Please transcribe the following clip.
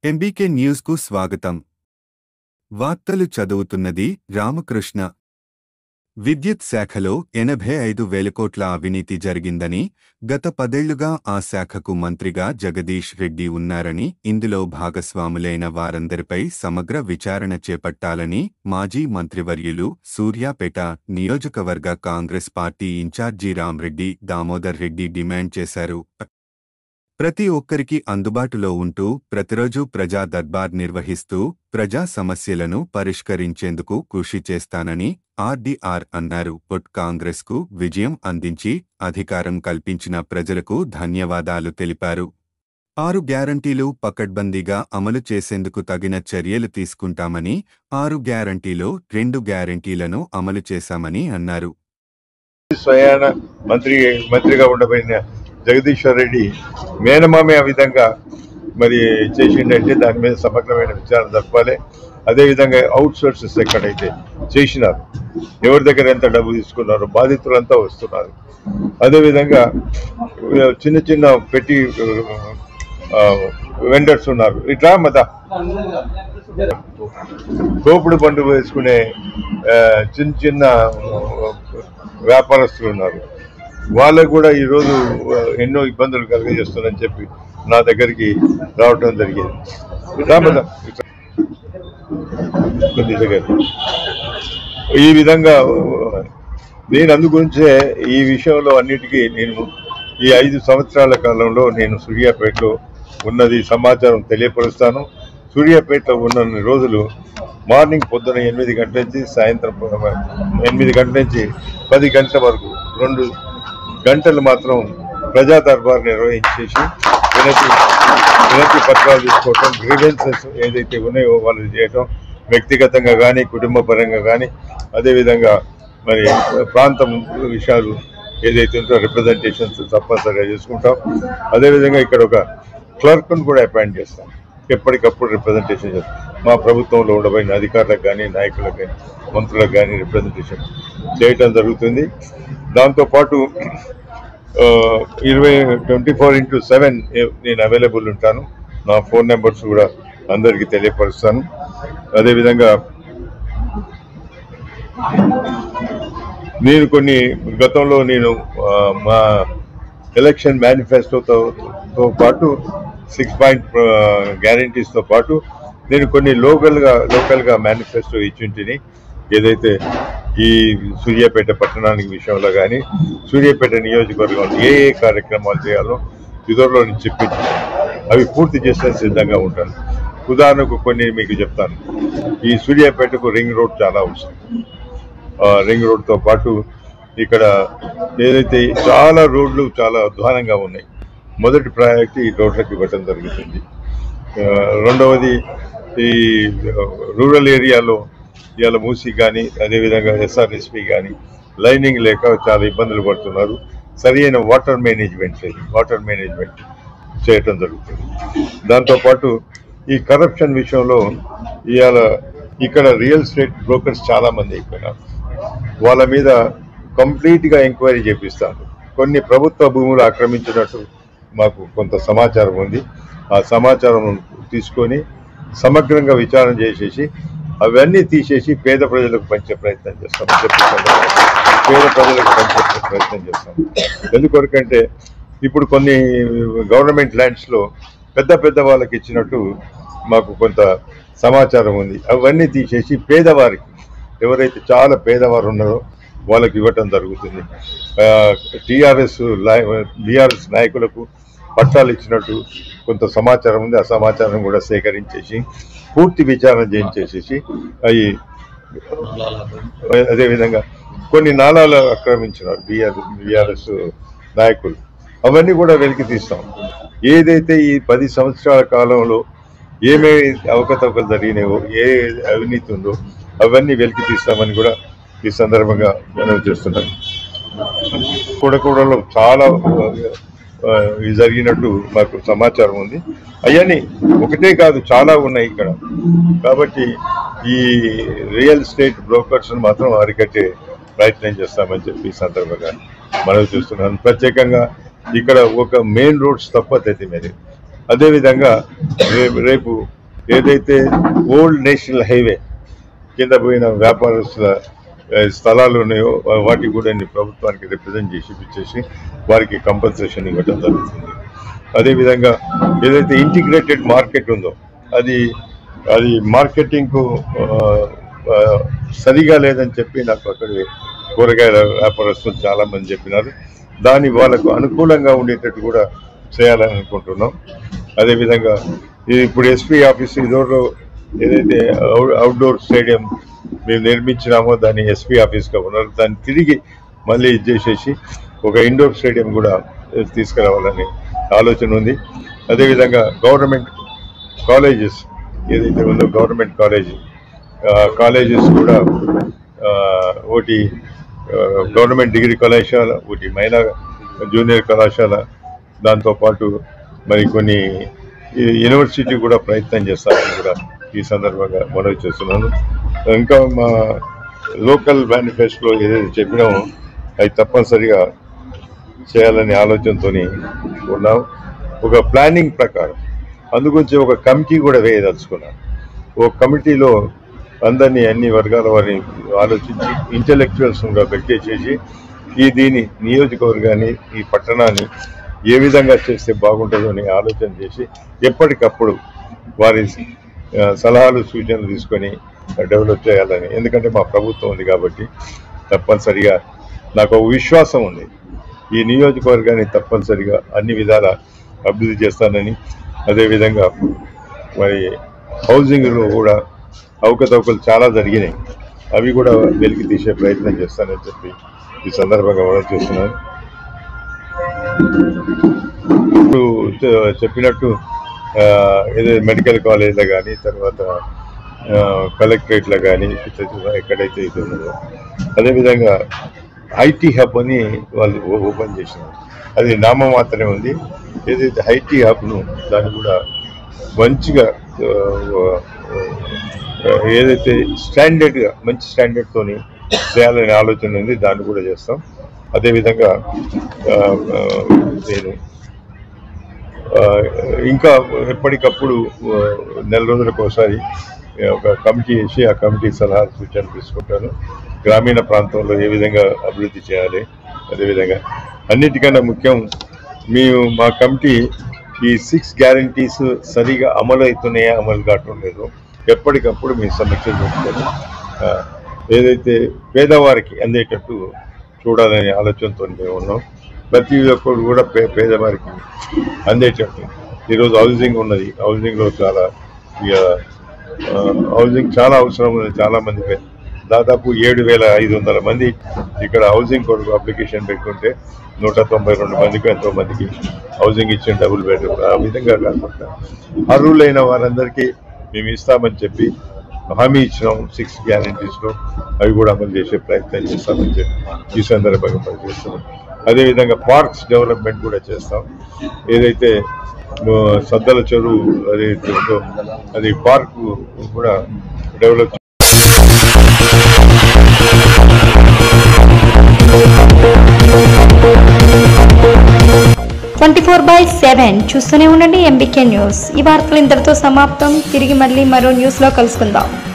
MBK న్యూస్కు స్వాగతం వార్తలు చదువుతున్నది రామకృష్ణ విద్యుత్ శాఖలో ఎనభై ఐదు వేల కోట్ల అవినీతి జరిగిందని గత పదేళ్లుగా ఆ శాఖకు మంత్రిగా జగదీష్ రెడ్డి ఉన్నారని ఇందులో భాగస్వాములైన వారందరిపై సమగ్ర విచారణ చేపట్టాలని మాజీ మంత్రివర్యులు సూర్యాపేట నియోజకవర్గ Congress party in charge Ram Reddy Damodar Reddy demand చేశారు ప్రతి ఒక్కరికి అందుబాటులో ఉంటూ ప్రతిరోజు ప్రజా దర్బార్ నిర్వహిస్తూ ప్రజా సమస్యలను పరిష్కరించేందుకు కృషి చేస్తానని ఆర్డీఆర్ అన్నారు పొట్ కాంగ్రెస్కు విజయం అందించి అధికారం కల్పించిన ప్రజలకు ధన్యవాదాలు తెలిపారు ఆరు గ్యారంటీలు పకడ్బందీగా అమలు చేసేందుకు తగిన చర్యలు తీసుకుంటామని ఆరు గ్యారంటీలో రెండు గ్యారంటీలను అమలు చేశామని అన్నారు స్వయాన మంత్రి మంత్రిగా ఉండబడిన జగదీశ్వర్ రెడ్డి మేనమామే ఆ విధంగా మరి చేసిండంటే దాని మీద సమగ్రమైన విచారణ జరపాలి అదేవిధంగా అవుట్ సోర్సెస్ ఎక్కడైతే చేసినారు ఎవరి దగ్గర ఎంత డబ్బు తీసుకున్నారు బాధితులంతా వస్తున్నారు అదేవిధంగా ఆ, చిన్న చిన్న పెట్టి వెండర్స్ ఉన్నారు ఇట్లా మత తోపుడు బండు వేసుకునే ఆ, చిన్న చిన్న ఆ, వ్యాపారస్తులు ఉన్నారు వాళ్ళకు కూడా ఈరోజు ఆ, ఎన్నో ఇబ్బందులు కలుగజేస్తుందని చెప్పి నా దగ్గరికి రావటం జరిగింది ఇట్లా మత ఇట్లా. కొద్ది దగ్గర ఈ విధంగా ఆ, నేను అందుగురించే ఈ విషయంలో అన్నిటికీ నేను ఈ ఐదు సంవత్సరాల కాలంలో నేను సూర్యాపేటలో ఉన్నది సమాచారం తెలియపరుస్తాను సూర్యాపేటలో ఉన్న రోజులు మార్నింగ్ పొద్దున ఎనిమిది గంటల నుంచి సాయంత్రం ప- ఎనిమిది గంటల నుంచి పది గంటల వరకు రెండు గంటలు మాత్రం ప్రజా దర్బార్ నిర్వహించేసి వినతి వినతి పత్రాలు తీసుకోవటం గ్రీవెన్సెస్ ఏదైతే ఉన్నాయో వాళ్ళు చేయటం వ్యక్తిగతంగా కానీ కుటుంబ పరంగా కానీ అదేవిధంగా మరి ప్రాంతం విషయాలు ఏదైతే ఉంటో రిప్రజెంటేషన్స్ తప్పనిసరిగా చేసుకుంటాం అదేవిధంగా ఇక్కడ ఒక క్లర్క్ను కూడా అపాయింట్ చేస్తాం ఎప్పటికప్పుడు రిప్రజెంటేషన్ చేస్తాం మా ప్రభుత్వంలో ఉండబడిన అధికారులకు కానీ నాయకులకు కానీ మంత్రులకు కానీ రిప్రజెంటేషన్ చేయటం జరుగుతుంది దాంతోపాటు ఆ, ఇరవై ట్వంటీ ఫోర్ ఇంటూ సెవెన్ నేను అవైలబుల్ ఉంటాను నా ఫోన్ నెంబర్స్ కూడా అందరికీ తెలియపరుస్తాను అదేవిధంగా నేను కొన్ని గతంలో నేను ఆ, మా ఎలక్షన్ మేనిఫెస్టోతో తో పాటు సిక్స్ పాయింట్ గ్యారంటీస్తో పాటు నేను కొన్ని లోకల్గా లోకల్గా మేనిఫెస్టో ఇచ్చింటిని ఏదైతే ఈ సూర్యాపేట పట్టణానికి విషయంలో కానీ సూర్యాపేట నియోజకవర్గంలో ఏ ఏ కార్యక్రమాలు చేయాలో ఇదిలో నేను చెప్పింది అవి పూర్తి చేస్తే సిద్ధంగా ఉంటాను ఉదాహరణకు కొన్ని మీకు చెప్తాను ఈ సూర్యాపేటకు రింగ్ రోడ్ చాలా అవసరం ఆ, రింగ్ రోడ్తో పాటు ఇక్కడ ఏదైతే చాలా రోడ్లు చాలా అధ్వానంగా ఉన్నాయి మొదటి ప్రయారిటీ ఈ రోడ్లకు ఇవ్వటం జరుగుతుంది ఆ, రెండవది ఈ రూరల్ ఏరియాలో ఇవాళ మూసి కానీ అదేవిధంగా ఎస్ఆర్ఎస్పి కానీ లైనింగ్ లేక చాలా ఇబ్బందులు పడుతున్నారు సరి అయిన వాటర్ మేనేజ్మెంట్ లేదు వాటర్ మేనేజ్మెంట్ చేయటం జరుగుతుంది దాంతోపాటు ఈ కరప్షన్ విషయంలో ఇవాళ ఇక్కడ రియల్ ఎస్టేట్ బ్రోకర్స్ చాలా మంది ఇక్కడ వాళ్ళ మీద కంప్లీట్ గా ఎంక్వైరీ చేపిస్తాను కొన్ని ప్రభుత్వ భూములు ఆక్రమించినట్టు మాకు కొంత సమాచారం ఉంది ఆ సమాచారం తీసుకొని సమగ్రంగా విచారణ చేసేసి అవన్నీ తీసేసి పేద ప్రజలకు పంచే ప్రయత్నం చేస్తాం చెప్పి పేద ప్రజలకు పంచే ప్రయత్నం చేస్తాం ఎందుకొరకంటే ఇప్పుడు కొన్ని గవర్నమెంట్ ల్యాండ్స్ లో పెద్ద పెద్ద వాళ్ళకి ఇచ్చినట్టు మాకు కొంత సమాచారం ఉంది అవన్నీ తీసేసి పేదవారికి ఎవరైతే చాలా పేదవారు ఉన్నారో వాళ్ళకి ఇవ్వటం జరుగుతుంది టీఆర్ఎస్ బీఆర్ఎస్ నాయకులకు పట్టాలు ఇచ్చినట్టు కొంత సమాచారం ఉంది ఆ సమాచారం కూడా సేకరించేసి పూర్తి విచారణ చేయించేసేసి అవి అదేవిధంగా కొన్ని నాళాలు ఆక్రమించినారు బీఆర్ బీఆర్ఎస్ నాయకులు అవన్నీ కూడా వెలికి తీస్తాం ఏదైతే ఈ పది సంవత్సరాల కాలంలో ఏమేమి అవకతవకలు జరిగినాయో ఏ అవినీతి ఉందో అవన్నీ వెలికి తీస్తామని కూడా ఈ సందర్భంగా మనం చేస్తున్నాం కూడకూడలో చాలా ఆ, ఇది జరిగినట్టు మాకు సమాచారం ఉంది అవన్నీ ఒకటే కాదు చాలా ఉన్నాయి ఇక్కడ కాబట్టి ఈ రియల్ ఎస్టేట్ బ్రోకర్స్ మాత్రం అరికట్టే ప్రయత్నం చేస్తామని చెప్పి ఈ సందర్భంగా మనవి చూస్తున్నాను ప్రత్యేకంగా ఇక్కడ ఒక మెయిన్ రోడ్స్ తప్ప తెది మీద అదేవిధంగా రేపు రేపు ఏదైతే ఓల్డ్ నేషనల్ హైవే కింద పోయిన వ్యాపారస్తుల ఆ, స్థలాలు ఉన్నాయో వా- వాటికి కూడా నేను ప్రభుత్వానికి రిప్రజెంట్ చేసి ఇచ్చేసి వారికి కంపన్సేషన్ ఇవ్వడం జరుగుతుంది అదేవిధంగా ఏదైతే ఇంటిగ్రేటెడ్ మార్కెట్ ఉందో అది అది మార్కెటింగ్కు సరిగా లేదని చెప్పి నాకు అక్కడ కూరగాయల వ్యాపారస్తులు చాలా మంది చెప్పినారు దాని వాళ్ళకు అనుకూలంగా ఉండేటట్టు కూడా చేయాలని అనుకుంటున్నాం అదేవిధంగా ఇది ఇప్పుడు ఎస్పీ ఆఫీస్ ఇదోలో ఏదైతే అవుట్- అవుట్డోర్ స్టేడియం మేము నిర్మించినామో దాన్ని ఎస్పీ ఆఫీస్గా ఉన్నారు దాన్ని తిరిగి మళ్ళీ ఇది చేసేసి ఒక ఇండోర్ స్టేడియం కూడా తీసుకురావాలని ఆలోచన ఉంది అదేవిధంగా గవర్నమెంట్ కాలేజెస్ ఏదైతే ఉందో గవర్నమెంట్ కాలేజీ కాలేజెస్ కూడా ఆ, ఒకటి ఆ, గవర్నమెంట్ డిగ్రీ కళాశాల ఒకటి మైనా జూనియర్ కళాశాల దాంతోపాటు మరి కొన్ని ఈ యూనివర్సిటీ కూడా ప్రయత్నం చేస్తారని కూడా ఈ సందర్భంగా మనవి చేస్తున్నాను ఇంకా మా లోకల్ మేనిఫెస్టోలో ఏదైతే చెప్పినామో అవి తప్పనిసరిగా చేయాలనే ఆలోచనతో ఉన్నాం ఒక ప్లానింగ్ ప్రకారం అందుగురించి ఒక కమిటీ కూడా వేయదలుచుకున్నాను ఒక కమిటీలో అందరినీ అన్ని వర్గాల వారిని ఆలోచించి ఇంటలెక్చువల్స్గా పెట్టేసేసి ఈ దీని నియోజకవర్గాన్ని ఈ పట్టణాన్ని ఏ విధంగా చేస్తే బాగుంటుందో అని ఆలోచన చేసి ఎప్పటికప్పుడు వారి ఆ, సలహాలు సూచనలు తీసుకొని డెవలప్ చేయాలని ఎందుకంటే మా ప్రభుత్వం ఉంది కాబట్టి తప్పనిసరిగా నాకు ఒక విశ్వాసం ఉంది ఈ నియోజకవర్గాన్ని తప్పనిసరిగా అన్ని విధాల అభివృద్ధి చేస్తానని అదేవిధంగా మరి హౌసింగ్లో కూడా అవకతవకలు చాలా జరిగినాయి అవి కూడా వెలికి తీసే ప్రయత్నం చేస్తానని చెప్పి ఈ సందర్భంగా మనం చేస్తున్నాను ఇప్పుడు చె- చెప్పినట్టు ఆ, ఏదో మెడికల్ కాలేజ్లో కానీ తర్వాత ఆ, కలెక్టరేట్లో కానీ ఎక్కడైతే ఇది ఉన్నదో అదేవిధంగా ఐటీ హబ్ అని వాళ్ళు ఓ- ఓపెన్ చేసినారు అది నామం మాత్రమే ఉంది ఏదైతే ఐటీ హబ్ను దాన్ని కూడా మంచిగా ఆ, ఆ, ఏదైతే స్టాండర్డ్గా మంచి స్టాండర్డ్తోని చేయాలనే ఆలోచన ఉంది దాన్ని కూడా చేస్తాం అదేవిధంగా ఆ, ఆ, నేను ఆ, ఇంకా ఎప్పటికప్పుడు ఆ, నెల రోజులకు ఒకసారి ఆ, ఒక కమిటీ వేసి ఆ కమిటీ సలహా సూచనలు తీసుకుంటాను గ్రామీణ ప్రాంతంలో ఏ విధంగా అభివృద్ధి చేయాలి అదేవిధంగా అన్నిటికన్నా ముఖ్యం మేము మా కమిటీ ఈ సిక్స్ గ్యారంటీస్ సరిగా అమలు అవుతున్నాయా అమలు కావటం లేదు ఎప్పటికప్పుడు మేము సమీక్ష చేసుకొని ఆ, ఏదైతే పేదవారికి అందేటట్టు చూడాలనే ఆలోచనతో మేము ఉన్నాం ప్రతి ఒక్కరు కూడా పే పేదవారికి అందేటట్టు ఈరోజు హౌసింగ్ ఉన్నది హౌసింగ్లో చాలా ఇక, ఆ, హౌసింగ్ చాలా అవసరం ఉంది చాలా మందికి దాదాపు ఏడు వేల ఐదు వందల మంది ఇక్కడ హౌసింగ్ కొరకు అప్లికేషన్ పెట్టుకుంటే నూట తొంభై రెండు మందికి ఎంతో మందికి హౌసింగ్ ఇచ్చిన డబుల్ బెడ్రూమ్ ఆ విధంగా కాకుండా అర్హులైన వారందరికీ మేము ఇస్తామని చెప్పి హామీ ఇచ్చినాం సిక్స్ గ్యారంటీస్లో అవి కూడా అమలు చేసే ప్రయత్నం చేస్తామని చెప్పి ఈ సందర్భంగా పనిచేస్తున్నాం అదేవిధంగా పార్క్స్ డెవలప్మెంట్ కూడా చేస్తాం ఏదైతే ఆ, సద్దల చెరువు అదైతే ఉందో అది పార్క్ కూడా develop twenty four by seven చూస్తూనే ఉండండి ఎంబీకే న్యూస్ ఈ వార్తలు ఇంతటితో సమాప్తం తిరిగి మళ్ళీ మరో న్యూస్లో కలుసుకుందాం